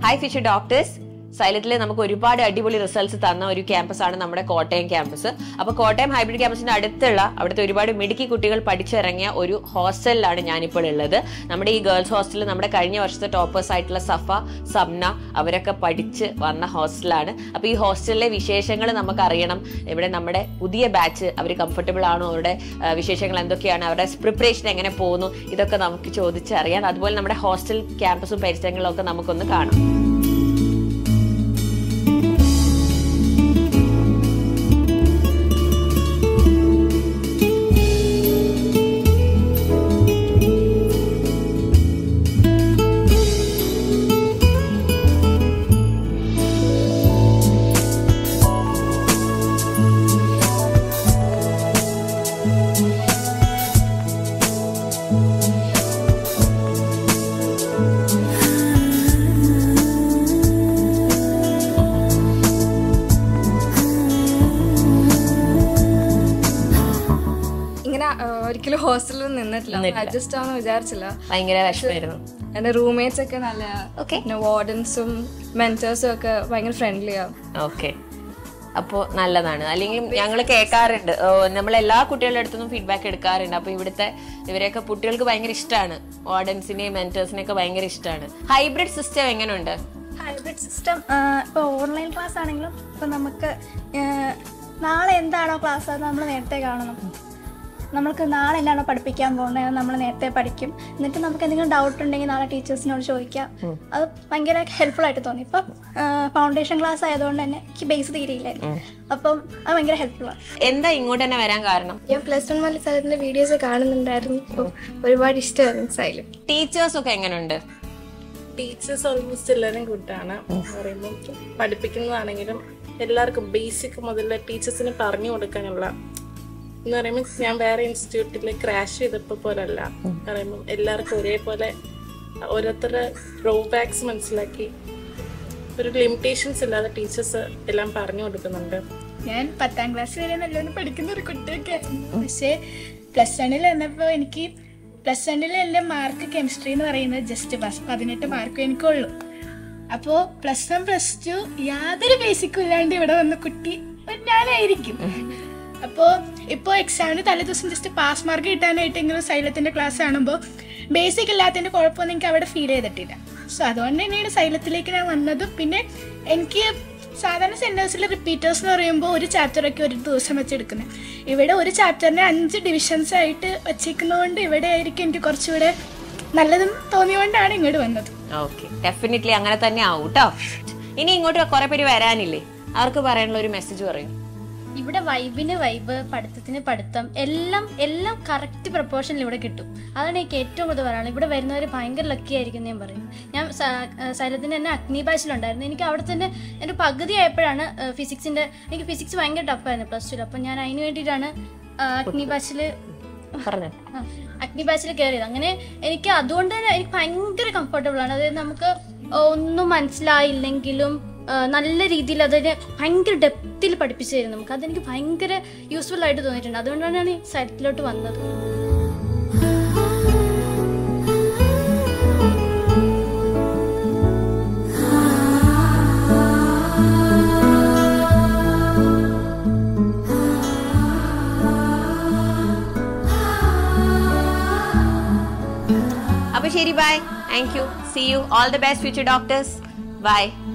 Hi Fisher doctors സൈലത്തിൽ നമുക്ക് ഒരുപാട് അടിപൊളി റിസൾട്ട്സ് തന്ന ഒരു ക്യാമ്പസ് ആണ് നമ്മുടെ കോട്ടയം ക്യാമ്പസ് അപ്പൊ കോട്ടയം ഹൈബ്രിഡ് ക്യാമ്പസിന്റെ അടുത്തുള്ള അവിടുത്തെ ഒരുപാട് മിടുക്കി കുട്ടികൾ പഠിച്ചിറങ്ങിയ ഒരു ഹോസ്റ്റലിലാണ് ഞാനിപ്പോൾ ഉള്ളത് നമ്മുടെ ഈ ഗേൾസ് ഹോസ്റ്റലിൽ നമ്മുടെ കഴിഞ്ഞ വർഷത്തെ ടോപ്പേഴ്സ് ആയിട്ടുള്ള സഫ സബ്ന അവരൊക്കെ പഠിച്ച് വന്ന ഹോസ്റ്റലാണ് അപ്പൊ ഈ ഹോസ്റ്റലിലെ വിശേഷങ്ങൾ നമുക്ക് അറിയണം ഇവിടെ നമ്മുടെ പുതിയ ബാച്ച് അവർ കംഫർട്ടബിൾ ആണോ അവരുടെ ആ, വിശേഷങ്ങൾ എന്തൊക്കെയാണ് അവരുടെ പ്രിപ്പറേഷൻ എങ്ങനെ പോകുന്നു ഇതൊക്കെ നമുക്ക് ചോദിച്ചറിയാം അതുപോലെ നമ്മുടെ ഹോസ്റ്റൽ ക്യാമ്പസും പരിസരങ്ങളും ഒക്കെ നമുക്കൊന്ന് കാണാം ഇങ്ങനെ ആ, ഒരിക്കലും ഹോസ്റ്റലിൽ നിന്നിട്ടില്ല നിന്നിട്ടില്ല. അഡ്ജസ്റ്റ് ആവുന്ന വിചാരിച്ചില്ല ഭയങ്കര വിഷമായിരുന്നു എന്റെ റൂംമേറ്റ്സ് ഒക്കെ നല്ല Okay. പിന്നെ വാർഡൻസും മെന്റേഴ്സും ഒക്കെ ഭയങ്കര ഫ്രണ്ട്ലിയാ ഓക്കെ അപ്പോൾ നല്ലതാണ് അല്ലെങ്കിൽ ഞങ്ങൾ കേൾക്കാറുണ്ട് നമ്മൾ എല്ലാ കുട്ടികളുടെ അടുത്തുനിന്നും ഫീഡ്ബാക്ക് എടുക്കാറുണ്ട് അപ്പോൾ ഇവിടുത്തെ ഇവരെയൊക്കെ കുട്ടികൾക്ക് ഭയങ്കര ഇഷ്ടമാണ് വാർഡൻസിനെയും മെന്റേഴ്സിനെയൊക്കെ ഭയങ്കര ഇഷ്ടമാണ് ഹൈബ്രിഡ് സിസ്റ്റം എങ്ങനെയുണ്ട് ഹൈബ്രിഡ് സിസ്റ്റം ഇപ്പോൾ ഓൺലൈൻ ക്ലാസ് ആണെങ്കിലും ഇപ്പോൾ നമുക്ക് ആ, നാളെ എന്താണോ ക്ലാസ് അത് നമ്മൾ നേരത്തെ കാണണം നമ്മൾക്ക് നാളെ എന്താണോ പഠിപ്പിക്കാൻ പോകുന്നത് നമ്മൾ നേരത്തെ പഠിക്കും എന്നിട്ട് നമുക്ക് എന്തെങ്കിലും ഡൗട്ട് ഉണ്ടെങ്കിൽ നാളെ ടീച്ചേഴ്സിനോട് ചോദിക്കാം അത് ഭയങ്കര ഹെൽപ്ഫുൾ ആയിട്ട് തോന്നി ഇപ്പം ഫൗണ്ടേഷൻ ക്ലാസ് ആയതുകൊണ്ട് തന്നെ എനിക്ക് ബേസ് തീരെയില്ലായിരുന്നു അപ്പം അത് ഭയങ്കര ഹെൽപ്ഫുൾ ആണ് എന്താ ഇങ്ങോട്ട് തന്നെ വരാൻ കാരണം ഞാൻ പ്ലസ് വൺ മല സ്ഥലത്തിന്റെ വീഡിയോസ് കാണുന്നുണ്ടായിരുന്നു അപ്പോൾ ഒരുപാട് ഇഷ്ടമായിരുന്നു സൈലം ടീച്ചേഴ്സ് ഒക്കെ എങ്ങനെയുണ്ട് ടീച്ചേഴ്സ് ഓൾമോസ്റ്റ് എല്ലാവരും കൂട്ടാണ് പറയുമ്പോൾ പഠിപ്പിക്കുന്നതാണെങ്കിലും എല്ലാവർക്കും ബേസിക് മുതൽ ടീച്ചേഴ്സിന് പറഞ്ഞു കൊടുക്കാനുള്ള എന്ന് പറയുമ്പോൾ ഞാൻ വേറെ ഇൻസ്റ്റിറ്റ്യൂട്ടിൽ ക്രാഷ് ചെയ്തപ്പോൾ പോലല്ല പറയുമ്പോൾ എല്ലാവർക്കും ഒരേപോലെ ഓരോരുത്തരുടെ ഡ്രോബാക്സ് മനസ്സിലാക്കി ഒരു ലിമിറ്റേഷൻസ് ഇല്ലാതെ ടീച്ചേഴ്സ് എല്ലാം പറഞ്ഞു കൊടുക്കുന്നുണ്ട് ഞാൻ പത്താം ക്ലാസ് വരെ നല്ലോണം പഠിക്കുന്ന ഒരു കുട്ടിയൊക്കെ ആയിരുന്നു പക്ഷേ പ്ലസ് വണ്ണിൽ വന്നപ്പോൾ എനിക്ക് പ്ലസ് വണ്ണിൽ എൻ്റെ മാർക്ക് കെമിസ്ട്രി എന്ന് പറയുന്നത് ജസ്റ്റ് പാസ് പതിനെട്ട് മാർക്ക് എനിക്കുള്ളൂ അപ്പോൾ പ്ലസ് വൺ പ്ലസ് ടു യാതൊരു ബേസിക്കും ഇല്ലാണ്ട് ഇവിടെ വന്ന കുട്ടി ഒരു ഞാനായിരിക്കും അപ്പോൾ ഇപ്പോൾ എക്സാമിന് തലേദിവസം ജസ്റ്റ് പാസ് മാർക്ക് കിട്ടാനായിട്ട് ഇങ്ങനെ സൈലത്തിൻ്റെ ക്ലാസ് കാണുമ്പോൾ ബേസിക് ഇല്ലാത്തതിൻ്റെ കുഴപ്പമൊന്നും എനിക്ക് അവിടെ ഫീൽ ചെയ്തിട്ടില്ല സോ അതുകൊണ്ട് തന്നെയാണ് സൈലത്തിലേക്ക് ഞാൻ വന്നതും പിന്നെ എനിക്ക് സാധാരണ സെൻറ്റേഴ്സിൽ റിപ്പീറ്റേഴ്സ് എന്ന് പറയുമ്പോൾ ഒരു ചാപ്റ്ററൊക്കെ ഒരു ദിവസം വെച്ചെടുക്കുന്നത് ഇവിടെ ഒരു ചാപ്റ്ററിനെ അഞ്ച് ഡിവിഷൻസ് ആയിട്ട് വെച്ചേക്കുന്നതുകൊണ്ട് ഇവിടെ ആയിരിക്കും എനിക്ക് കുറച്ചുകൂടെ നല്ലതും തോന്നിയുകൊണ്ടാണ് ഇങ്ങോട്ട് വന്നത് ഓക്കെ ഡെഫിനറ്റ്ലി അങ്ങനെ തന്നെ ആവും കേട്ടോ ഇനി ഇങ്ങോട്ട് കുറെ പേര് വരാനില്ലേ അവർക്ക് പറയാനുള്ള ഒരു മെസ്സേജ് പറയും ഇവിടെ വൈബിന് വൈബ് പഠിത്തത്തിന് പഠിത്തം എല്ലാം എല്ലാം കറക്റ്റ് പ്രപ്പോർഷനിൽ ഇവിടെ കിട്ടും അതാണ് എനിക്ക് ഏറ്റവും കൂടുതൽ പറയാനുള്ളത് ഇവിടെ വരുന്നവർ ഭയങ്കര ലക്കി ആയിരിക്കും എന്ന് ഞാൻ പറയുന്നു ഞാൻ സൈലത്തിന് തന്നെ അഗ്നി ബാച്ചിലുണ്ടായിരുന്നു എനിക്ക് അവിടെ തന്നെ എൻ്റെ പകുതി ആയപ്പോഴാണ് ഫിസിക്സിൻ്റെ എനിക്ക് ഫിസിക്സ് ഭയങ്കര ടഫായിരുന്നു പ്ലസ് ടുവിൽ അപ്പം ഞാൻ അതിന് വേണ്ടിയിട്ടാണ് ആ, അഗ്നി ബാച്ചിൽ പറഞ്ഞു ആ, അഗ്നി ബാച്ചിൽ കയറിയത് അങ്ങനെ എനിക്ക് അതുകൊണ്ട് തന്നെ എനിക്ക് ഭയങ്കര കംഫർട്ടബിൾ ആണ് അതായത് നമുക്ക് ഒന്നും മനസ്സിലായില്ലെങ്കിലും ആ, നല്ല രീതിയിൽ അതിനെ ഭയങ്കര ഡെപ്തിൽ പഠിപ്പിച്ചു തരും നമുക്ക് അതെനിക്ക് ഭയങ്കര യൂസ്ഫുൾ ആയിട്ട് തോന്നിയിട്ടുണ്ട് അതുകൊണ്ടാണ് ഞാൻ ഈ സൈറ്റിലോട്ട് വന്നത് അപ്പൊ ശരി bye thank you see you all the best future doctors by